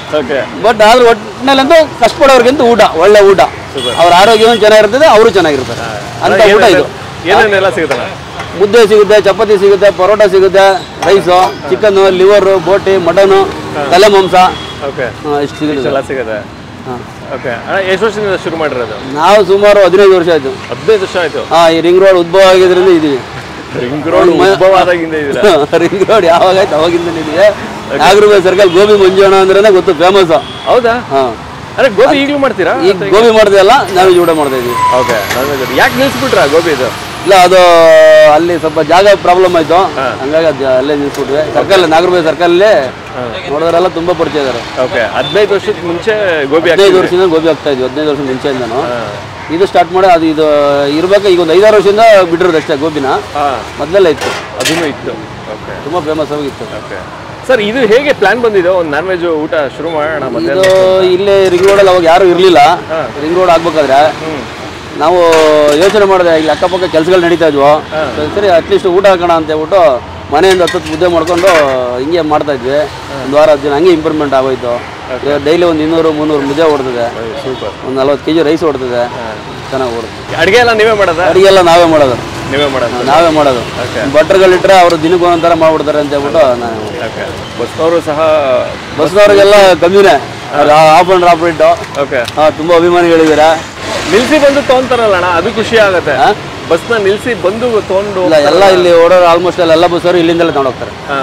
[SPEAKER 2] ಓಕೆ
[SPEAKER 1] ಬಟ್ ಆದ್ರೆ ಒಟ್ಟಿನಲ್ಲಂತೂ ಕಷ್ಟಪಡೋರ್ಗಂತೂ ಊಟ ಒಳ್ಳೆ ಊಟ ಅವ್ರ ಆರೋಗ್ಯವೂ ಚೆನ್ನಾಗಿರ್ತದೆ ಅವರು ಚೆನ್ನಾಗಿರ್ತಾರೆ ಅಂತ ಊಟ ಇದು
[SPEAKER 2] ಏನೇನೆಲ್ಲ ಸಿಗುತ್ತಣ್ಣ
[SPEAKER 1] ಮುದ್ದೆ ಸಿಗುತ್ತೆ ಚಪಾತಿ ಸಿಗುತ್ತೆ ಪರೋಟ ಸಿಗುತ್ತೆ ರೈಸು ಚಿಕನ್ನು ಲಿವರು ಬೋಟಿ ಮಟನು ತಲೆ ಮಾಂಸ
[SPEAKER 2] ಓಕೆ
[SPEAKER 1] ಆ, ಇಷ್ಟು ಸಿಗುತ್ತೆ
[SPEAKER 2] ಇಷ್ಟೆಲ್ಲ ಸಿಗುತ್ತೆ
[SPEAKER 1] ಹಾಂ
[SPEAKER 2] ಓಕೆ ಅಣ್ಣ ಎಷ್ಟು ವರ್ಷದಿಂದ ಶುರು ಮಾಡಿರೋದು
[SPEAKER 1] ನಾವು ಸುಮಾರು ಹದಿನೈದು ವರ್ಷ ಆಯಿತು
[SPEAKER 2] ಹದಿನೈದು ವರ್ಷ ಆಯ್ತು
[SPEAKER 1] ಹಾಂ ಈ ರಿಂಗ್ ರೋಡ್ ಉದ್ಭವ ಆಗಿದ್ರಿಂದ ಇದೀವಿ
[SPEAKER 2] ರಿಂಗ್ ರೋಡ್
[SPEAKER 1] ಮ-
[SPEAKER 2] ಉದ್ಭವ ಆದಾಗಿಂದ ಇದ್ದೀರಾ
[SPEAKER 1] ರಿಂಗ್ ರೋಡ್ ಯಾವಾಗ ಆಯ್ತು ಅವಾಗಿಂದ ಇದೀವಿ ನಾಗರೂಬೆ ಸರ್ಕಲ್ ಗೋಬಿ ಮಂಜುಣ ಅಂದ್ರೆ ಗೊತ್ತು ಫೇಮಸ್
[SPEAKER 2] ಹೌದಾ
[SPEAKER 1] ಹಾಂ
[SPEAKER 2] ಅರೆ ಗೋಬಿ ಈಗಲೂ ಮಾಡ್ತೀರಾ
[SPEAKER 1] ಈಗ ಗೋಬಿ ಮಾಡ್ದೆ ಅಲ್ಲ ನಾವು ಊಟ ಮಾಡ್ತಾ ಇದೀವಿ
[SPEAKER 2] ಓಕೆ ಯಾಕೆ ನಿಲ್ಸ್ಬಿಟ್ರಾ ಗೋಬಿ ಇದು
[SPEAKER 1] ಇಲ್ಲ ಅದು ಅಲ್ಲಿ ಸ್ವಲ್ಪ ಜಾಗ ಪ್ರಾಬ್ಲಮ್ ಆಯ್ತು ಹಂಗಾಗಿ ಅದು ಅಲ್ಲೇ ನಿಲ್ಸ್ಬಿಟ್ವಿ ಸರ್ಕಲ್ ನಾಗರೂಬೆ ಸರ್ಕಲ್ಲೇ ನೋಡಿದ್ರೆಲ್ಲ ತುಂಬಾ ಪರಿಚಯ ಇದಾರೆ
[SPEAKER 2] ಓಕೆ ಹದಿನೈದು ವರ್ಷದ ಮುಂಚೆ ಗೋಬಿ
[SPEAKER 1] ಹದಿನೈದು
[SPEAKER 2] ಹಾಕ್ತಿದ್ರಿ.
[SPEAKER 1] ವರ್ಷದಿಂದ ಗೋಬಿ ಆಗ್ತಾ ಇದ್ವಿ ಹದಿನೈದು ವರ್ಷ ಮುಂಚೆಯಿಂದನು ಇದು ಸ್ಟಾರ್ಟ್ ಮಾಡಿ ಅದು ಇದು ಇರ್ಬೇಕು ಈಗ ಒಂದು ಐದಾರು ವರ್ಷದಿಂದ ಬಿಟ್ಟಿರೋದು ಅಷ್ಟೇ ಗೋಬಿನ
[SPEAKER 2] ಹಾ
[SPEAKER 1] ಮೊದಲೆಲ್ಲ ಇತ್ತು
[SPEAKER 2] ಅದೂ ಇತ್ತು ಓಕೆ
[SPEAKER 1] ತುಂಬಾ ಫೇಮಸ್ ಆಗಿತ್ತು
[SPEAKER 2] ಓಕೆ ಸರ್ ಇದು ಹೇಗೆ ಪ್ಲಾನ್ ಬಂದಿದೆ ಒಂದು ನಾನ್ ವೆಜ್ ಊಟ ಶುರು ಮಾಡೋಣ
[SPEAKER 1] ಇದು
[SPEAKER 2] ಮಧ್ಯಾಹ್ನ
[SPEAKER 1] ಇಲ್ಲೇ ರಿಂಗ್ ರೋಡಲ್ಲಿ ಅವಾಗ ಯಾರು ಇರಲಿಲ್ಲ ರಿಂಗ್ ರೋಡ್ ಆಗ್ಬೇಕಾದ್ರೆ ನಾವು ಯೋಚನೆ ಮಾಡಿದೆ ಇಲ್ಲಿ ಅಕ್ಕಪಕ್ಕ ಕೆಲಸಗಳು ನಡೀತಾ ಇದ್ವು ಸರಿ ಅಟ್ಲೀಸ್ಟ್ ಊಟ ಹಾಕೋಣ ಅಂತ ಹೇಳ್ಬಿಟ್ಟು ಮನೆಯಿಂದ ಹತ್ತು ಮುದ್ದೆ ಮಾಡ್ಕೊಂಡು ಹಿಂಗೆ ಮಾಡ್ತಾ ಇದ್ವಿ ಒಂದು ವಾರ ಹತ್ತು ದಿನ ಹಂಗೆ ಇಂಪ್ರೂವ್ಮೆಂಟ್ ಆಗೋಯ್ತು ಡೈಲಿ ಒಂದು ಇನ್ನೂರು ಮುನ್ನೂರು ಮುದ್ದೆ ಓಡ್ತದೆ
[SPEAKER 2] ಸೂಪರ್
[SPEAKER 1] ಒಂದು ನಲ್ವತ್ತು ಕೆ ಜಿ ರೈಸ್ ಓಡ್ತದೆ ಚೆನ್ನಾಗಿ ಓಡುತ್ತೆ
[SPEAKER 2] ಅಡುಗೆ ಎಲ್ಲ ನೀವೇ ಮಾಡೋದಾ
[SPEAKER 1] ಅಡಿಗೆ ಎಲ್ಲ ನಾವೇ ಮಾಡೋದು
[SPEAKER 2] ನೀವೇ ಮಾಡೋದು
[SPEAKER 1] ನಾವೇ ಮಾಡೋದು ಭಟ್ರುಗಳಿಟ್ರೆ ಅವರು ದಿನಕ್ಕೆ ಒಂದೊಂಥರ ಮಾಡ್ಬಿಡ್ತಾರೆ ಅಂತ ಹೇಳ್ಬಿಟ್ಟು ನಾನು
[SPEAKER 2] ಓಕೆ ಬಸ್ನವರು ಸಹ
[SPEAKER 1] ಬಸ್ನವ್ರಿಗೆಲ್ಲ ಕಮ್ಮಿನೇ half and half rate
[SPEAKER 2] okay
[SPEAKER 1] ತುಂಬ ಅಭಿಮಾನಿಗಳಿದ್ದಾರೆ
[SPEAKER 2] ನಿಲ್ಸಿ ಬಂದು ತೊಗೊಂತಾರಲ್ಲ ಅಣ್ಣ ಅದು ಖುಷಿ ಆಗುತ್ತೆ
[SPEAKER 1] ಹಾ?
[SPEAKER 2] ಬಸ್ನ ನಿಲ್ಸಿ ಬಂದು ತೊಗೊಂಡು
[SPEAKER 1] ಇಲ್ಲ ಎಲ್ಲ ಇಲ್ಲಿ ಓಡೋರು ಆಲ್ಮೋಸ್ಟ್ ಎಲ್ಲ ಬಸ್ಸವರು ಇಲ್ಲಿಂದಲೇ ತಗೊಂಡೋಗ್ತಾರೆ
[SPEAKER 2] ಹಾ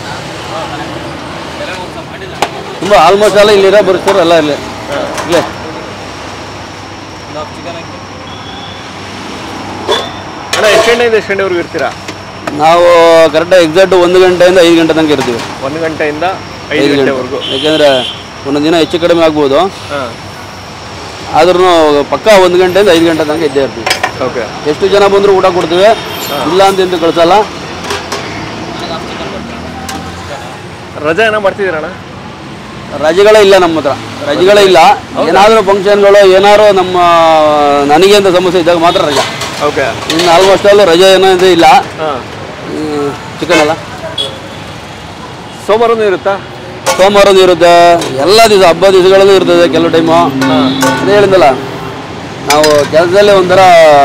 [SPEAKER 1] ತುಂಬ ಆಲ್ಮೋಸ್ಟ್ ಎಲ್ಲ ಇಲ್ಲಿರೋ ಬಸ್ಸವರು ಎಲ್ಲ ಇಲ್ಲಿ ಇಲ್ಲೇ
[SPEAKER 2] ಅಣ್ಣ ಎಷ್ಟು ಗಂಟೆಯಿಂದ ಎಷ್ಟು ಗಂಟೆವರೆಗೂ ಇರ್ತೀರಾ
[SPEAKER 1] ನಾವು ಕರೆಕ್ಟಾಗಿ ಎಕ್ಸಾಕ್ಟ್ ಒಂದು ಗಂಟೆಯಿಂದ ಐದು ಗಂಟೆ ತನಕ ಇರ್ತೀವಿ
[SPEAKER 2] ಒಂದು ಗಂಟೆಯಿಂದ ಐದು ಗಂಟೆವರೆಗೂ
[SPEAKER 1] ಯಾಕೆಂದರೆ ಒಂದೊಂದು ದಿನ ಹೆಚ್ಚು ಕಡಿಮೆ ಆಗ್ಬೋದು
[SPEAKER 2] ಹಾಂ
[SPEAKER 1] ಆದ್ರೂ ಪಕ್ಕ ಒಂದು ಗಂಟೆಯಿಂದ ಐದು ಗಂಟೆ ತನಕ ಇದ್ದೇ ಇರ್ತೀವಿ
[SPEAKER 2] ಓಕೆ
[SPEAKER 1] ಎಷ್ಟು ಜನ ಬಂದರೂ ಊಟ ಕೊಡ್ತೀವಿ ಇಲ್ಲ ಅಂತ ಎಂದು ಕಳ್ಸಲ್ಲ
[SPEAKER 2] ರಜೆ ಏನೋ ಮಾಡ್ತಿದ್ದೀರಣ್ಣ
[SPEAKER 1] ರಜೆಗಳೇ ಇಲ್ಲ ನಮ್ಮ ಹತ್ರ ರಜೆಗಳೇ ಇಲ್ಲ ಏನಾದರೂ ಫಂಕ್ಷನ್ಗಳು ಏನಾದ್ರು ನಮ್ಮ ನನಗೆ ಅಂತ ಸಮಸ್ಯೆ ಇದ್ದಾಗ ಮಾತ್ರ ರಜೆ
[SPEAKER 2] ಓಕೆ
[SPEAKER 1] ಇನ್ನು ಆಲ್ಮೋಸ್ಟ್ ಅಲ್ಲೂ ರಜೆ ಏನೋ ಇದು ಇಲ್ಲ
[SPEAKER 2] ಹಾಂ
[SPEAKER 1] ಚಿಕನ್ ಅಲ್ಲ
[SPEAKER 2] ಸೋಮವಾರನೂ ಇರುತ್ತಾ
[SPEAKER 1] ಸೋಮವಾರನೂ ಇರುತ್ತೆ ಎಲ್ಲ ದಿವಸ ಹಬ್ಬ ದಿವಸಗಳಲ್ಲೂ ಇರ್ತದೆ ಕೆಲವು ಟೈಮು ಅದೇ ಹೇಳಿದ್ನಲ್ಲ ನಾವು ಕೆಲಸದಲ್ಲೇ ಒಂಥರ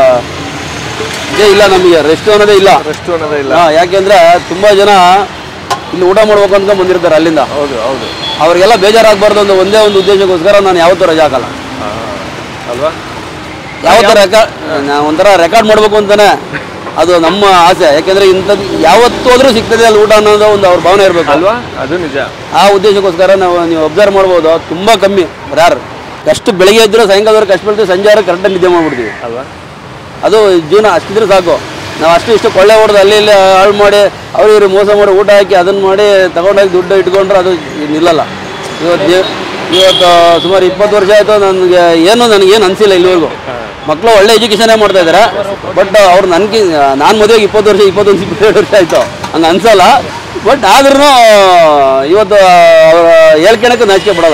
[SPEAKER 1] ಇದೇ ಇಲ್ಲ ನಮಗೆ ರೆಸ್ಟ್ ಅನ್ನೋದೇ ಇಲ್ಲ
[SPEAKER 2] ರೆಸ್ಟ್ ಅನ್ನೋದೇ ಇಲ್ಲ
[SPEAKER 1] ಹಾ, ಯಾಕೆಂದ್ರೆ ತುಂಬಾ ಜನ ಇಲ್ಲಿ ಊಟ ಮಾಡ್ಬೇಕು ಅಂತ ಬಂದಿರ್ತಾರೆ ಅಲ್ಲಿಂದ
[SPEAKER 2] ಹೌದು ಹೌದು
[SPEAKER 1] ಅವ್ರಿಗೆಲ್ಲ ಬೇಜಾರಾಗಬಾರ್ದು ಅಂತ ಒಂದೇ ಒಂದು ಉದ್ದೇಶಕ್ಕೋಸ್ಕರ ನಾನು ಯಾವತ್ತೂ ರಜೆ ಹಾಕಲ್ಲ
[SPEAKER 2] ಅಲ್ವಾ
[SPEAKER 1] ಯಾವತ್ತೂ ರೆಕಾರ್ಡ್ ನಾವು ಒಂಥರ ರೆಕಾರ್ಡ್ ಮಾಡ್ಬೇಕು ಅಂತಾನೆ ಅದು ನಮ್ಮ ಆಸೆ ಯಾಕೆಂದ್ರೆ ಇಂಥದ್ದು ಯಾವತ್ತೂ ಹೋದ್ರೂ ಸಿಗ್ತದೆ ಅಲ್ಲಿ ಊಟ ಅನ್ನೋದು ಒಂದು ಅವ್ರ ಭಾವನೆ ಇರಬೇಕು
[SPEAKER 2] ಅಲ್ವಾ ಅದು ನಿಜ
[SPEAKER 1] ಆ ಉದ್ದೇಶಕ್ಕೋಸ್ಕರ ನಾವು ನೀವು ಒಬ್ಸರ್ವ್ ಮಾಡ್ಬೋದು ತುಂಬಾ ಕಮ್ಮಿ ಯಾರು ಅಷ್ಟು ಬೆಳಿಗ್ಗೆ ಇದ್ರೂ ಸಾಯಂಕಾಲದವರೆಗೆ ಕಷ್ಟ ಬೀಳ್ತೀವಿ ಸಂಜೆ ಕರೆಕ್ಟಾಗಿ ನಿದ್ದೆ ಮಾಡ್ಬಿಡ್ತೀವಿ
[SPEAKER 2] ಅಲ್ವಾ
[SPEAKER 1] ಅದು ಜೀವನ ಅಷ್ಟಿದ್ರೆ ಸಾಕು ನಾವು ಅಷ್ಟು ಇಷ್ಟು ಕೊಳ್ಳೆ ಹೊಡೆದು ಅಲ್ಲಿ ಇಲ್ಲಿ ಹಾಳು ಮಾಡಿ ಅವ್ರು ಇವ್ರು ಮೋಸ ಮಾಡಿ ಊಟ ಹಾಕಿ ಅದನ್ನು ಮಾಡಿ ತಗೊಂಡೋಗಿ ದುಡ್ಡು ಇಟ್ಕೊಂಡ್ರೆ ಅದು ನಿಲ್ಲಲ್ಲ ಇವತ್ತು ಜೀವ- ಇವತ್ತು ಸುಮಾರು ಇಪ್ಪತ್ತು ವರ್ಷ ಆಯಿತು ನನಗೆ ಏನು ನನಗೇನು ಅನಿಸಿಲ್ಲ ಇಲ್ಲಿವರೆಗೂ ಮಕ್ಕಳು ಒಳ್ಳೆ ಎಜುಕೇಷನೇ ಮಾಡ್ತಾ ಇದ್ದಾರೆ ಬಟ್ ಅವ್ರು ನನಗೆ ನಾನು ಮದುವೆಗೆ ಇಪ್ಪತ್ತು ವರ್ಷ ಇಪ್ಪತ್ತೊಂದು ಇಪ್ಪತ್ತೆರಡು ವರ್ಷ ಆಯಿತು ಹಂಗೆ ಅನ್ಸಲ್ಲ ಬಟ್ ಆದ್ರೂ ಇವತ್ತು ಅವ್ರ ಹೇಳ್ಕೊಳಕ್ಕೆ ನಾಚಿಕೆ ಪಡೋಲ್ಲ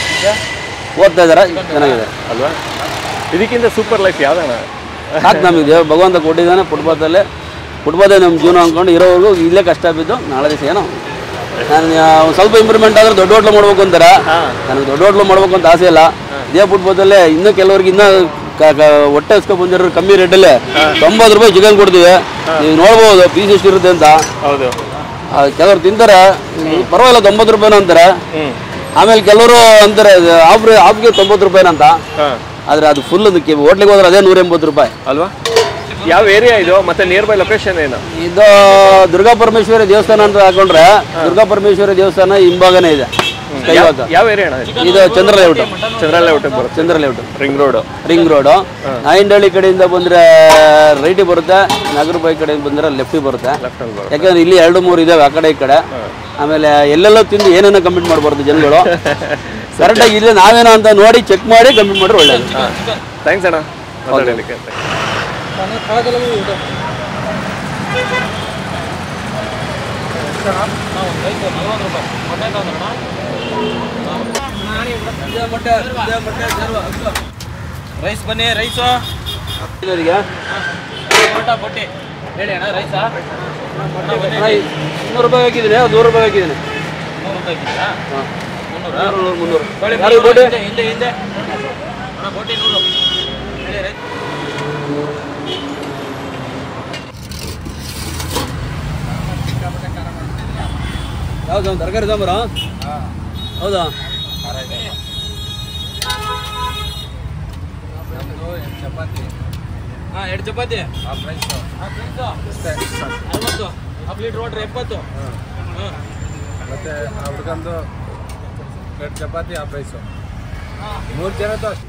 [SPEAKER 1] ಓದ್ತಾ ಇದ್ದಾರೆ ಚೆನ್ನಾಗಿದೆ
[SPEAKER 2] ಅಲ್ವಾ ಇದಕ್ಕಿಂತ ಸೂಪರ್ ಲೈಫ್ ಯಾವ್ದಣ್ಣ
[SPEAKER 1] ಸಾಕು ನಮಗೆ ದೇವ್ರು ಭಗವಂತ ಕೊಟ್ಟಿದ್ದಾನೆ ಫುಟ್ಪಾತಲ್ಲೇ ಫುಟ್ಪಾತೆ ನಮ್ಮ ಜೀವನ ಅಂದ್ಕೊಂಡು ಇರೋವರೆಗೂ ಇಲ್ಲೇ ಕಷ್ಟ ಬಿದ್ದು ನಾಳೆ ದಿವಸ ಏನೋ ನಾನು ಒಂದು ಸ್ವಲ್ಪ ಇಂಪ್ರೂವ್ಮೆಂಟ್ ಆದ್ರೆ ದೊಡ್ಡ ಹೋಟ್ಲು ಮಾಡ್ಬೇಕು ಅಂತಾರೆ ನನಗೆ ದೊಡ್ಡ ಹೋಟ್ಲು ಮಾಡ್ಬೇಕು ಅಂತ ಆಸೆ ಇಲ್ಲ ಇದೇ ಫುಟ್ಪಾತಲ್ಲೇ ಇನ್ನೂ ಕೆಲವ್ರಿಗೆ ಇನ್ನೂ ಕ- ಕ- ಹೊಟ್ಟೆ ಹಸ್ಕೊ ಬಂದಿರೋ ಕಮ್ಮಿ ರೇಟಲ್ಲೇ ತೊಂಬತ್ತು ರೂಪಾಯಿ ಚಿಕನ್ ಕೊಡ್ತೀವಿ ನೀವು ನೋಡ್ಬೋದು ಪೀಸ್ ಎಷ್ಟು ಇರುತ್ತೆ ಅಂತ
[SPEAKER 2] ಹೌದು
[SPEAKER 1] ಆ, ಕೆಲವ್ರು ತಿಂತಾರೆ ಪರವಾಗಿಲ್ಲ ತೊಂಬತ್ತು ರೂಪಾಯಿನ ಅಂತಾರೆ ಆಮೇಲೆ ಕೆಲವರು ಅಂತಾರೆ ಆಫ್ ಆಫ್ಗೆ ತೊಂಬತ್ತು ರೂಪಾಯಿನಂತ
[SPEAKER 2] ಹಾಂ
[SPEAKER 1] ಆದರೆ ಅದು ಫುಲ್ ಹೋಟ್ಲಿಗೆ ಹೋದ್ರೆ ಅದೇ ನೂರ ಎಂಬತ್ತು ರೂಪಾಯಿ
[SPEAKER 2] ಅಲ್ವಾ ಯಾವ ಏರಿಯಾ ಇದು ಮತ್ತೆ ನಿಯರ್ ಬೈ ಲೊಕೇಶನ್ ಏನು
[SPEAKER 1] ಇದು ದುರ್ಗಾ ಪರಮೇಶ್ವರಿ ದೇವಸ್ಥಾನ ಅಂತ ಹಾಕೊಂಡ್ರೆ ದುರ್ಗಾ ಪರಮೇಶ್ವರಿ ದೇವಸ್ಥಾನ ಹಿಂಭಾಗನೇ ಇದೆ ಕೈವಾಗ
[SPEAKER 2] ಯಾವ ಏರಿಯಾ ಅಣ್ಣ
[SPEAKER 1] ಇದು ಚಂದ್ರ ಲೇಔಟ್
[SPEAKER 2] ಚಂದ್ರಾಲ ಊಟಕ್ಕೆ ಬರುತ್ತೆ
[SPEAKER 1] Chandra layout
[SPEAKER 2] ring road
[SPEAKER 1] ring road Nayandahalli ಕಡೆಯಿಂದ ಬಂದ್ರೆ ರೈಟಿಗೆ ಬರುತ್ತೆ ನಾಗರಬಾಯಿ ಕಡೆಯಿಂದ ಬಂದ್ರೆ ಲೆಫ್ಟಿಗೆ ಬರುತ್ತೆ
[SPEAKER 2] ಲೆಫ್ಟ್ ಅಲ್ಲಿ ಬರುತ್ತೆ
[SPEAKER 1] ಯಾಕಂದ್ರೆ ಇಲ್ಲಿ ಎರಡು ಮೂರು ಇದಾವೆ ಆ ಕಡೆ ಈ ಕಡೆ ಆಮೇಲೆ ಎಲ್ಲೆಲ್ಲೋ ತಿಂದು ಏನೇನೋ ಕಂಪ್ಲೀಟ್ ಮಾಡಬಾರ್ದು ಜನಗಳು ಕರೆಕ್ಟಾಗಿ ಇಲ್ಲಿ ನಾವೇನೋ ಅಂತ ನೋಡಿ ಚೆಕ್ ಮಾಡಿ ಕಂಪ್ಲೀಟ್ ಮಾಡಿದ್ರೆ ಒಳ್ಳೇದು
[SPEAKER 2] ಥ್ಯಾಂಕ್ಸ್ ಅಣ್ಣ ಮಾತಾಡೋದಕ್ಕೆ
[SPEAKER 3] ರೈಸ್ ಬನ್ನಿ ರೈಸು
[SPEAKER 1] ಇವರಿಗೆ
[SPEAKER 3] ಊಟ ಬೊಟ್ಟಿ ಹೇಳಿ ಅಣ್ಣ ರೈಸಾ
[SPEAKER 1] ಇನ್ನೂರು ರೂಪಾಯಿ ಹಾಕಿದ್ದೀನಿ ನೂರು ರೂಪಾಯಿ ಹಾಕಿದ್ದೀನಿ
[SPEAKER 3] ನೂರು ರೂಪಾಯಿ ಕಿಲಾ? ಮುನ್ನೂರು ತೊಗೊಳ್ಳಿ ಬೋಟಿ ಹಿಂದೆ ಹಿಂದೆ ಅಣ್ಣ ಬೋಟಿ ನೂರು ಹೇಳಿ ರೈತ
[SPEAKER 1] ಯಾವ್ದು ತರಕಾರಿ ಸಾಂಬಾರಾ ಹೌದಾ
[SPEAKER 3] ಹಾಂ ಎರಡು ಚಪಾತಿ ಅರವತ್ತು ಹಾಫ್ ಲೀಟ್ರ್ ವಾಟ್ರ್ ಎಪ್ಪತ್ತು ಹಾಂ
[SPEAKER 5] ಮತ್ತೆ ಹುಡ್ಗಂದು ಎರಡು ಚಪಾತಿ ಆ ಪ್ರೈಸು ಮೂರು ಜನದ್ದು ಅಷ್ಟು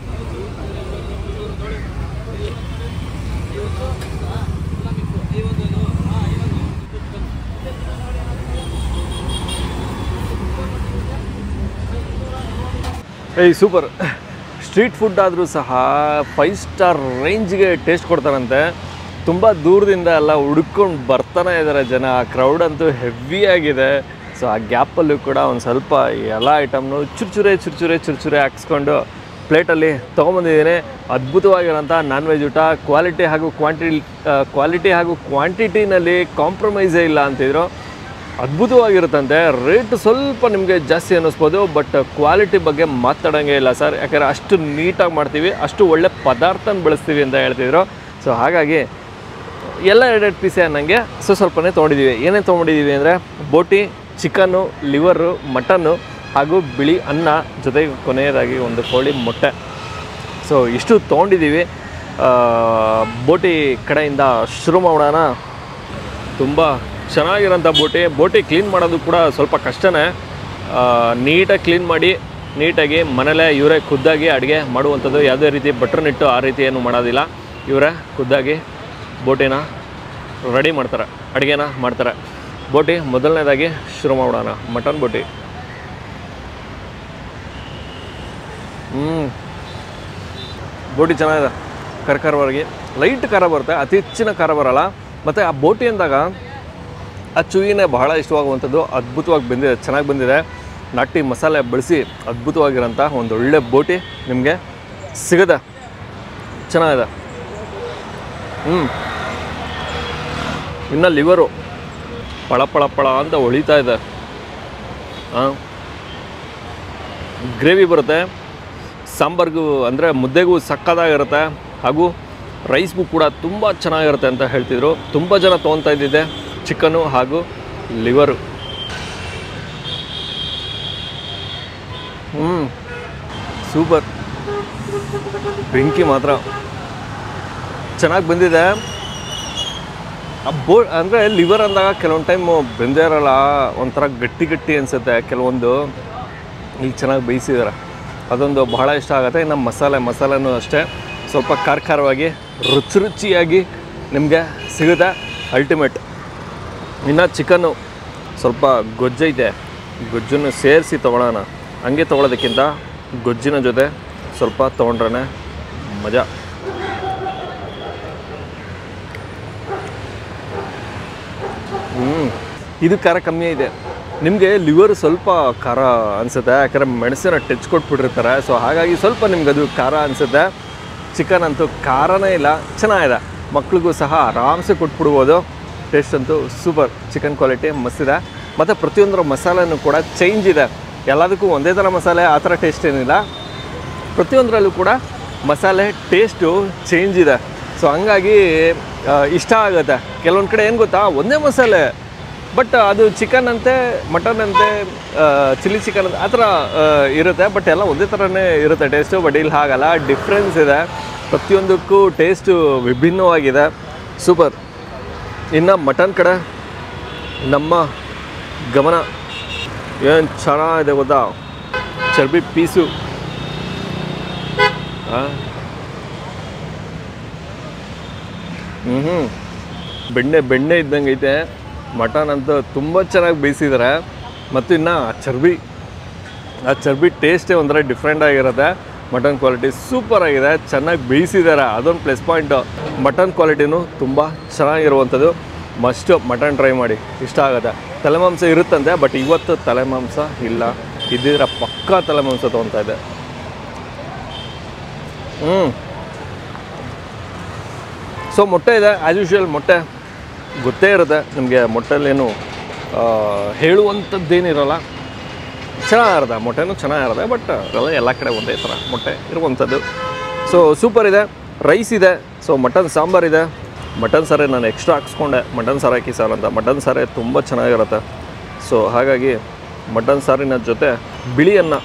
[SPEAKER 2] ಏಯ್ ಸೂಪರ್ ಸ್ಟ್ರೀಟ್ ಫುಡ್ ಆದರೂ ಸಹ ಫೈವ್ ಸ್ಟಾರ್ ರೇಂಜ್ಗೆ ಟೇಸ್ಟ್ ಕೊಡ್ತಾರಂತೆ ತುಂಬ ದೂರದಿಂದ ಎಲ್ಲ ಹುಡ್ಕೊಂಡು ಬರ್ತಾನೆ ಇದ್ದಾರೆ ಜನ ಕ್ರೌಡ್ ಅಂತೂ ಹೆವಿ ಆಗಿದೆ ಸೊ ಆ ಗ್ಯಾಪಲ್ಲೂ ಕೂಡ ಒಂದು ಸ್ವಲ್ಪ ಎಲ್ಲ ಐಟಮ್ನು ಚುರ್ಚುರೆ ಚುರ್ಚುರೆ ಚುರ್ಚುರೆ ಹಾಕ್ಸ್ಕೊಂಡು ಪ್ಲೇಟಲ್ಲಿ ತೊಗೊಂಬಂದಿದ್ದೀನಿ ಅದ್ಭುತವಾಗಿರೋಂಥ ನಾನ್ ವೆಜ್ ಊಟ ಕ್ವಾಲಿಟಿ ಹಾಗೂ ಕ್ವಾಂಟಿಟಿ ಕ್ವಾಲಿಟಿ ಹಾಗೂ ಕ್ವಾಂಟಿಟಿನಲ್ಲಿ ಕಾಂಪ್ರಮೈಸೇ ಇಲ್ಲ ಅಂತಿದ್ರು ಅದ್ಭುತವಾಗಿರುತ್ತಂತೆ ರೇಟ್ ಸ್ವಲ್ಪ ನಿಮಗೆ ಜಾಸ್ತಿ ಅನ್ನಿಸ್ಬೋದು ಬಟ್ ಕ್ವಾಲಿಟಿ ಬಗ್ಗೆ ಮಾತಾಡೋಂಗೆ ಇಲ್ಲ ಸರ್ ಯಾಕಂದರೆ ಅಷ್ಟು ನೀಟಾಗಿ ಮಾಡ್ತೀವಿ ಅಷ್ಟು ಒಳ್ಳೆ ಪದಾರ್ಥನ ಬಳಸ್ತೀವಿ ಅಂತ ಹೇಳ್ತಿದ್ರು ಸೊ ಹಾಗಾಗಿ ಎಲ್ಲ ಎರಡೆರಡು ಪೀಸೆ ಅನ್ನಂಗೆ ಸೊ ಸ್ವಲ್ಪನೇ ತೊಗೊಂಡಿದ್ದೀವಿ ಏನೇನು ತೊಗೊಂಡಿದ್ದೀವಿ ಅಂದರೆ ಬೋಟಿ ಚಿಕನ್ನು ಲಿವರು ಮಟನ್ನು ಹಾಗೂ ಬಿಳಿ ಅನ್ನ ಜೊತೆಗೆ ಕೊನೆಯದಾಗಿ ಒಂದು ಕೋಳಿ ಮೊಟ್ಟೆ ಸೊ ಇಷ್ಟು ತೊಗೊಂಡಿದ್ದೀವಿ ಆ, ಬೋಟಿ ಕಡೆಯಿಂದ ಶುರು ಮಾಡೋಣ ತುಂಬ ಚೆನ್ನಾಗಿರೋಂಥ ಬೋಟಿ ಬೋಟಿ ಕ್ಲೀನ್ ಮಾಡೋದು ಕೂಡ ಸ್ವಲ್ಪ ಕಷ್ಟನೇ ನೀಟಾಗಿ ಕ್ಲೀನ್ ಮಾಡಿ ನೀಟಾಗಿ ಮನೇಲೇ ಇವರೇ ಖುದ್ದಾಗಿ ಅಡುಗೆ ಮಾಡುವಂಥದ್ದು ಯಾವುದೇ ರೀತಿ ಬಟ್ರನ್ನಿಟ್ಟು ಆ ರೀತಿ ಏನು ಮಾಡೋದಿಲ್ಲ ಇವರೇ ಖುದ್ದಾಗಿ ಬೋಟಿನ ರೆಡಿ ಮಾಡ್ತಾರೆ ಅಡುಗೆನ ಮಾಡ್ತಾರೆ ಬೋಟಿ ಮೊದಲನೇದಾಗಿ ಶುರು ಮಾಡೋಣ ಮಟನ್ ಬೋಟಿ ಹ್ಞೂ ಬೋಟಿ ಚೆನ್ನಾಗಿದೆ ಕರ್ಕರವರೆಗೆ ಲೈಟ್ ಖಾರ ಬರುತ್ತೆ ಅತಿ ಹೆಚ್ಚಿನ ಖಾರ ಬರಲ್ಲ ಮತ್ತು ಆ ಬೋಟಿ ಅಂದಾಗ ಆ ಚುಯಿನೇ ಬಹಳ ಇಷ್ಟವಾಗುವಂಥದ್ದು ಅದ್ಭುತವಾಗಿ ಬಂದಿದೆ ಚೆನ್ನಾಗಿ ಬಂದಿದೆ ನಾಟಿ ಮಸಾಲೆ ಬಳಸಿ ಅದ್ಭುತವಾಗಿರೋಂಥ ಒಂದು ಒಳ್ಳೆ ಬೋಟಿ ನಿಮಗೆ ಸಿಗುತ್ತೆ ಚೆನ್ನಾಗಿದೆ ಹ್ಞೂ ಇನ್ನು ಲಿವರು ಪಳ ಪಳ ಪಳ ಅಂತ ಹೊಳಿತಾ ಇದೆ ಹಾಂ ಗ್ರೇವಿ ಬರುತ್ತೆ ಸಾಂಬಾರ್ಗೂ ಅಂದರೆ ಮುದ್ದೆಗೂ ಸಕ್ಕದಾಗಿರುತ್ತೆ ಹಾಗೂ ರೈಸ್ಗೂ ಕೂಡ ತುಂಬ ಚೆನ್ನಾಗಿರುತ್ತೆ ಅಂತ ಹೇಳ್ತಿದ್ರು ತುಂಬ ಜನ ತೊಗೊತಾ ಇದ್ದಿದ್ದೆ ಚಿಕನು ಹಾಗೂ ಲಿವರು ಹ್ಞೂ ಸೂಪರ್ ಬೆಂಕಿ ಮಾತ್ರ ಚೆನ್ನಾಗಿ ಬಂದಿದೆ ಆ ಬೋ ಅಂದರೆ ಲಿವರ್ ಅಂದಾಗ ಕೆಲವೊಂದು ಟೈಮು ಬೆಂದೇ ಇರಲ್ಲ ಒಂಥರ ಗಟ್ಟಿ ಗಟ್ಟಿ ಅನಿಸುತ್ತೆ ಕೆಲವೊಂದು ಈಗ ಚೆನ್ನಾಗಿ ಬೇಯಿಸಿದ್ದಾರೆ ಅದೊಂದು ಬಹಳ ಇಷ್ಟ ಆಗುತ್ತೆ ಇನ್ನು ಮಸಾಲೆ ಮಸಾಲೆನೂ ಅಷ್ಟೇ ಸ್ವಲ್ಪ ಖಾರ ಖಾರವಾಗಿ ರುಚಿ ರುಚಿಯಾಗಿ ನಿಮಗೆ ಸಿಗುತ್ತೆ ಅಲ್ಟಿಮೇಟ್ ಇನ್ನು ಚಿಕನ್ನು ಸ್ವಲ್ಪ ಗೊಜ್ಜೈತೆ ಗೊಜ್ಜನ್ನು ಸೇರಿಸಿ ತೊಗೊಳ್ಳೋಣ ಹಂಗೆ ತೊಗೊಳೋದಕ್ಕಿಂತ ಗೊಜ್ಜಿನ ಜೊತೆ ಸ್ವಲ್ಪ ತೊಗೊಂಡ್ರೆ ಮಜಾ ಹ್ಞೂ ಇದು ಖಾರ ಕಮ್ಮಿ ಇದೆ ನಿಮಗೆ ಲಿವರ್ ಸ್ವಲ್ಪ ಖಾರ ಅನಿಸುತ್ತೆ ಯಾಕಂದರೆ ಮೆಣಸಿನ ಟಚ್ ಕೊಟ್ಬಿಟ್ಟಿರ್ತಾರೆ ಸೊ ಹಾಗಾಗಿ ಸ್ವಲ್ಪ ನಿಮ್ಗೆ ಅದು ಖಾರ ಅನಿಸುತ್ತೆ ಚಿಕನ್ ಅಂತೂ ಖಾರನೇ ಇಲ್ಲ ಚೆನ್ನಾಗಿದೆ ಮಕ್ಳಿಗೂ ಸಹ ಆರಾಮ್ಸೆ ಕೊಟ್ಬಿಡ್ಬೋದು ಟೇಸ್ಟ್ ಅಂತೂ ಸೂಪರ್ ಚಿಕನ್ ಕ್ವಾಲಿಟಿ ಮಸ್ತಿದೆ ಮತ್ತು ಪ್ರತಿಯೊಂದರ ಮಸಾಲೆನೂ ಕೂಡ ಚೇಂಜ್ ಇದೆ ಎಲ್ಲದಕ್ಕೂ ಒಂದೇ ಥರ ಮಸಾಲೆ ಆ ಥರ ಟೇಸ್ಟ್ ಏನಿಲ್ಲ ಪ್ರತಿಯೊಂದರಲ್ಲೂ ಕೂಡ ಮಸಾಲೆ ಟೇಸ್ಟು ಚೇಂಜ್ ಇದೆ ಸೊ ಹಂಗಾಗಿ ಆ, ಇಷ್ಟ ಆಗುತ್ತೆ ಕೆಲವೊಂದು ಕಡೆ ಏನು ಗೊತ್ತಾ ಒಂದೇ ಮಸಾಲೆ ಬಟ್ ಅದು ಚಿಕನ್ ಅಂತೆ ಮಟನ್ ಅಂತೆ ಚಿಲ್ಲಿ ಚಿಕನ್ ಅಂತ ಆ ಥರ ಆ, ಇರುತ್ತೆ ಬಟ್ ಎಲ್ಲ ಒಂದೇ ಥರನೇ ಇರುತ್ತೆ ಟೇಸ್ಟು ಬಟ್ ಇಲ್ಲಿ ಹಾಗಲ್ಲ ಡಿಫ್ರೆನ್ಸ್ ಇದೆ ಪ್ರತಿಯೊಂದಕ್ಕೂ ಟೇಸ್ಟು ವಿಭಿನ್ನವಾಗಿದೆ ಸೂಪರ್ ಇನ್ನು ಮಟನ್ ಕಡೆ ನಮ್ಮ ಗಮನ ಏನು ಚೆನ್ನಾಗಿದೆ ಗೊತ್ತಾ ಚರ್ಬಿ ಪೀಸು ಹ್ಞೂ ಬೆಣ್ಣೆ ಬೆಣ್ಣೆ ಇದ್ದಂಗೆ ಐತೆ ಮಟನ್ ಅಂತೂ ತುಂಬ ಚೆನ್ನಾಗಿ ಬೇಯಿಸಿದ್ದಾರೆ ಮತ್ತು ಇನ್ನು ಆ ಚರ್ಬಿ ಆ ಚರ್ಬಿ ಟೇಸ್ಟೇ ಒಂಥರ ಡಿಫ್ರೆಂಟ್ ಆಗಿರುತ್ತೆ ಮಟನ್ ಕ್ವಾಲಿಟಿ ಸೂಪರ್ ಆಗಿದೆ ಚೆನ್ನಾಗಿ ಬೇಯಿಸಿದ್ದಾರೆ ಅದೊಂದು ಪ್ಲಸ್ ಪಾಯಿಂಟು ಮಟನ್ ಕ್ವಾಲಿಟಿನೂ ತುಂಬ ಚೆನ್ನಾಗಿರುವಂಥದ್ದು ಮಸ್ಟು ಮಟನ್ ಟ್ರೈ ಮಾಡಿ ಇಷ್ಟ ಆಗುತ್ತೆ ತಲೆಮಾಂಸ ಇರುತ್ತಂತೆ ಬಟ್ ಇವತ್ತು ತಲೆಮಾಂಸ ಇಲ್ಲ ಇದ್ದಿದ್ರೆ ಪಕ್ಕಾ ತಲೆಮಾಂಸ ತೊಗೊತಾ ಇದೆ ಹ್ಞೂ ಸೊ ಮೊಟ್ಟೆ ಇದೆ ಆ್ಯಸ್ ಯೂಶುವಲ್ ಮೊಟ್ಟೆ ಗೊತ್ತೇ ಇರುತ್ತೆ ನಿಮಗೆ ಮೊಟ್ಟೆಲೇನು ಹೇಳುವಂಥದ್ದೇನಿರಲ್ಲ ಚೆನ್ನಾಗಿರುತ್ತೆ ಮೊಟ್ಟೆನೂ ಚೆನ್ನಾಗಿರುತ್ತೆ ಬಟ್ ಅದೆಲ್ಲ ಎಲ್ಲ ಕಡೆ ಒಂದೇ ಥರ ಮೊಟ್ಟೆ ಇರುವಂಥದ್ದು ಸೊ ಸೂಪರ್ ಇದೆ ರೈಸ್ ಇದೆ ಸೊ ಮಟನ್ ಸಾಂಬಾರ್ ಇದೆ ಮಟನ್ ಸಾರೇ ನಾನು ಎಕ್ಸ್ಟ್ರಾ ಹಾಕ್ಸ್ಕೊಂಡೆ ಮಟನ್ ಸಾರು ಹಾಕಿ ಸಾರು ಅಂತ ಮಟನ್ ಸಾರೇ ತುಂಬ ಚೆನ್ನಾಗಿರುತ್ತೆ ಸೊ ಹಾಗಾಗಿ ಮಟನ್ ಸಾರಿನ ಜೊತೆ ಬಿಳಿ ಅನ್ನ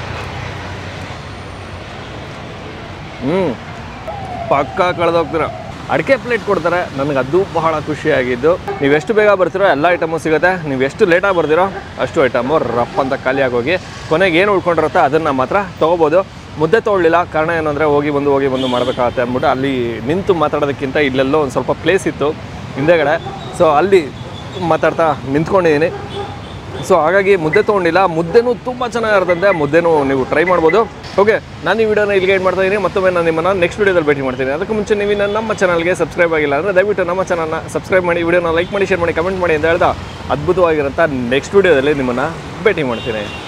[SPEAKER 2] ಹ್ಞೂ ಪಕ್ಕ ಕಳೆದೋಗ್ತೀರ ಅಡಿಕೆ ಪ್ಲೇಟ್ ಕೊಡ್ತಾರೆ ನನಗೆ ಅದು ಬಹಳ ಖುಷಿಯಾಗಿದ್ದು ನೀವು ಎಷ್ಟು ಬೇಗ ಬರ್ತೀರೋ ಎಲ್ಲ ಐಟಮು ಸಿಗುತ್ತೆ ನೀವು ಎಷ್ಟು ಲೇಟಾಗಿ ಬರ್ತೀರೋ ಅಷ್ಟು ಐಟಮು ರಪ್ ಅಂತ ಖಾಲಿ ಆಗೋಗಿ ಕೊನೆಗೆ ಏನು ಉಳ್ಕೊಂಡಿರುತ್ತೋ ಅದನ್ನು ಮಾತ್ರ ತೊಗೋಬೋದು ಮುದ್ದೆ ತೊಗೊಳ್ಳಿಲ್ಲ ಕಾರಣ ಏನಂದರೆ ಹೋಗಿ ಬಂದು ಹೋಗಿ ಬಂದು ಮಾಡಬೇಕಾಗತ್ತೆ ಅಂದ್ಬಿಟ್ಟು ಅಲ್ಲಿ ನಿಂತು ಮಾತಾಡೋದಕ್ಕಿಂತ ಇಲ್ಲೆಲ್ಲೋ ಒಂದು ಸ್ವಲ್ಪ ಪ್ಲೇಸ್ ಇತ್ತು ಹಿಂದೆಗಡೆ ಸೊ ಅಲ್ಲಿ ಮಾತಾಡ್ತಾ ನಿಂತ್ಕೊಂಡಿದ್ದೀನಿ ಸೊ ಹಾಗಾಗಿ ಮುದ್ದೆ ತೊಗೊಂಡಿಲ್ಲ ಮುದ್ದೆನೂ ತುಂಬ ಚೆನ್ನಾಗಿರ್ತಂತೆ ಮುದ್ದೆನೂ ನೀವು ಟ್ರೈ ಮಾಡ್ಬೋದು ಓಕೆ ನಾನು ಈ ವಿಡಿಯೋನ ಇಲ್ಲಿಗೆ ಏನು ಮಾಡ್ತಾ ಇದ್ದೀನಿ ಮತ್ತೊಮ್ಮೆ ನಾನು ನಿಮ್ಮನ್ನು ನೆಕ್ಸ್ಟ್ ವಿಡಿಯೋದಲ್ಲಿ ಭೇಟಿ ಮಾಡ್ತೀನಿ ಅದಕ್ಕೆ ಮುಂಚೆ ನೀವು ಇನ್ನು ನಮ್ಮ ಚಾನಲ್ಗೆ ಸಬ್ಸ್ಕ್ರೈಬ್ ಆಗಿಲ್ಲ ಅಂದರೆ ದಯವಿಟ್ಟು ನಮ್ಮ ಚಾನಲ್ನ ಸಬ್ಸ್ಕ್ರೈಬ್ ಮಾಡಿ ವಿಡಿಯೋನ ಲೈಕ್ ಮಾಡಿ ಶೇರ್ ಮಾಡಿ ಕಮೆಂಟ್ ಮಾಡಿ ಅಂತ ಹೇಳ್ತಾ ಅದ್ಭುತವಾಗಿರೋಂಥ ನೆಕ್ಸ್ಟ್ ವಿಡಿಯೋದಲ್ಲಿ ನಿಮ್ಮನ್ನು ಭೇಟಿ ಮಾಡ್ತೀನಿ